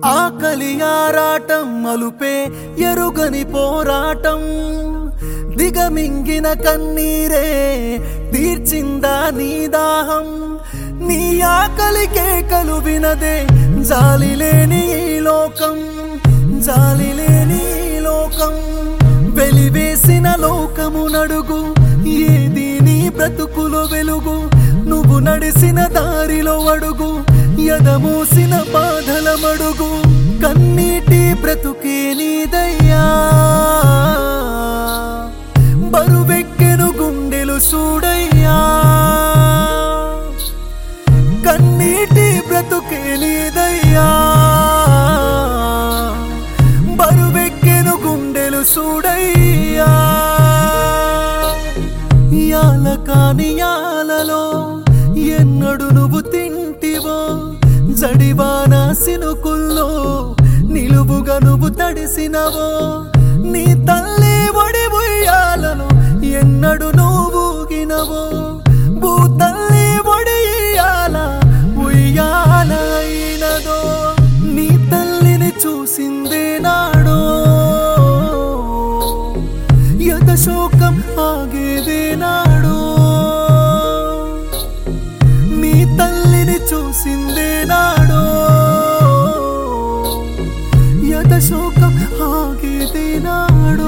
ఆకలి ఆరాటం మలుపే ఎరుగని పోరాటం దిగమింగిన కన్నీరే తీర్చిందా నీ దాహం నీ ఆకలి కేకలు వినదే జాలి లేని ఈ లోకం జాలి లేని ఈ లోకం వెలివేసిన లోకము నడుగు ఏది నీ బ్రతుకులో వెలుగు నువ్వు నడిసిన దారిలో అడుగు ఎదమూసిన బాధల మడుగు కన్నీటి బ్రతుకే నీదయ్యా బరువెక్కెను గుండెలు చూడయ్యా కన్నీటి బ్రతుకే నీదయ్యా బరువెక్కెను గుండెలు చూడయ్యా యాల కాని యాలలో ఎన్నడు నువ్వు తింటివో జడివాన సినుకుల్లో నిలువుగా నువ్వు తడిసినవో నీ తల్లి ఒడి ఉయ్యాలను ఎన్నడు నువ్వు ఊగినవో భూతల్లి ఒడి ఇయ్యాల ఉయ్యాల అయినదో నీ తల్లిని చూసిందే నాడో యత శోకం ఆగేదే నాడో నీ తల్లిని చూసిందే నాడో యత శోకం ఆగేదే నాడో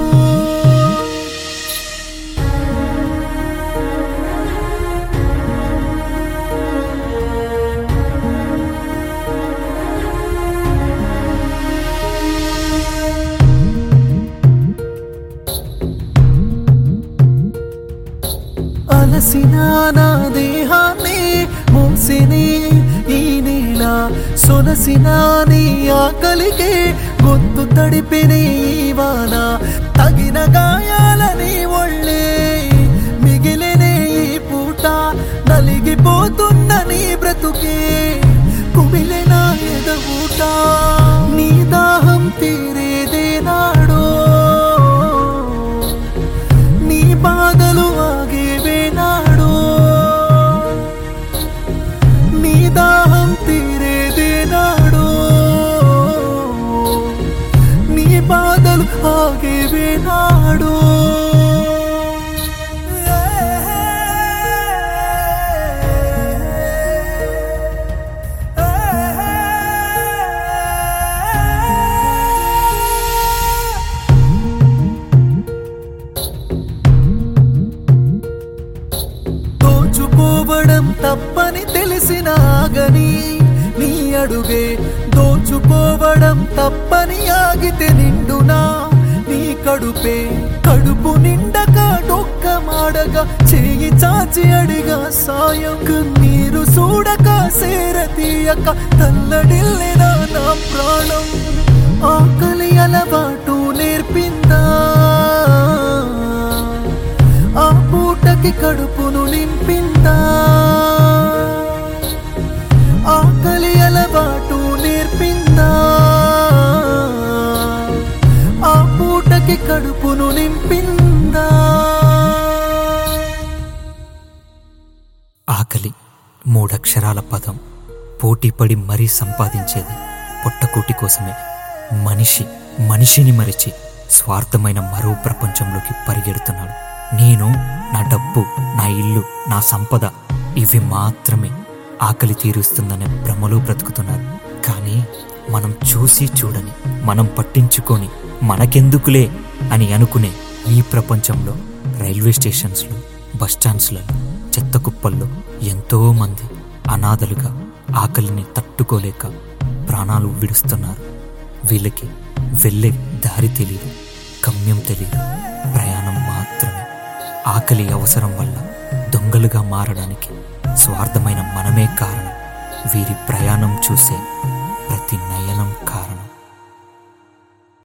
అలసిన నా దేహాన్ని మోసిని ఈ నేల సొలసిన నీ ఆకలికే గొంతు తడిపిని ఈ వాన తగిన గాయాలని ఒళ్ళే మిగిలినే ఈ పూట నలిగిపోతున్న నీ బ్రతుకే కుమిలిన ఎదవుట నీ దాహం తీరేదే నాడో నీ బాధలు ఆగేవేనాడు నీ దాహం తీరేదేనాడు నీ బాధలు ఆగేవేనాడు దోచుకోవడం తప్పని తెలిసిన ఆగని నీ అడుగే దోచుకోవడం తప్పని ఆగితే నిండునా నీ కడుపే కడుపు నిండక డొక్క మాడగా చేయి చాచి అడిగా సాయం కన్నీరు చూడక సేర తీయక తల్లడిల్లిన నా ప్రాణం ఆకలి అలవాటు నేర్పిందా ఆ పూటకి కడుపును నింపిందా ఆకలి అలవాటు నేర్పిందా ఆ పూటకి కడుపును నింపిందా ఆకలి మూడక్షరాల పదం పోటీపడి మరీ సంపాదించేది పొట్టకూటి కోసమే మనిషి మనిషిని మరిచి స్వార్థమైన మరో ప్రపంచంలోకి పరిగెడుతున్నాడు నేను నా డబ్బు నా ఇల్లు నా సంపద ఇవి మాత్రమే ఆకలి తీరుస్తుందనే భ్రమలో బ్రతుకుతున్నారు కానీ మనం చూసి చూడని మనం పట్టించుకొని మనకెందుకులే అని అనుకునే ఈ ప్రపంచంలో రైల్వే స్టేషన్స్లో బస్టాండ్స్లలో చెత్త కుప్పల్లో ఎంతో మంది అనాథలుగా ఆకలిని తట్టుకోలేక ప్రాణాలు విడుస్తున్నారు వీళ్ళకి వెళ్ళే దారి తెలియదు గమ్యం తెలియదు ప్రయాణం మాత్రమే ఆకలి అవసరం వల్ల దొంగలుగా మారడానికి స్వార్థమైన మనమే కారణం వీరి ప్రయాణం చూసే ప్రతి నయ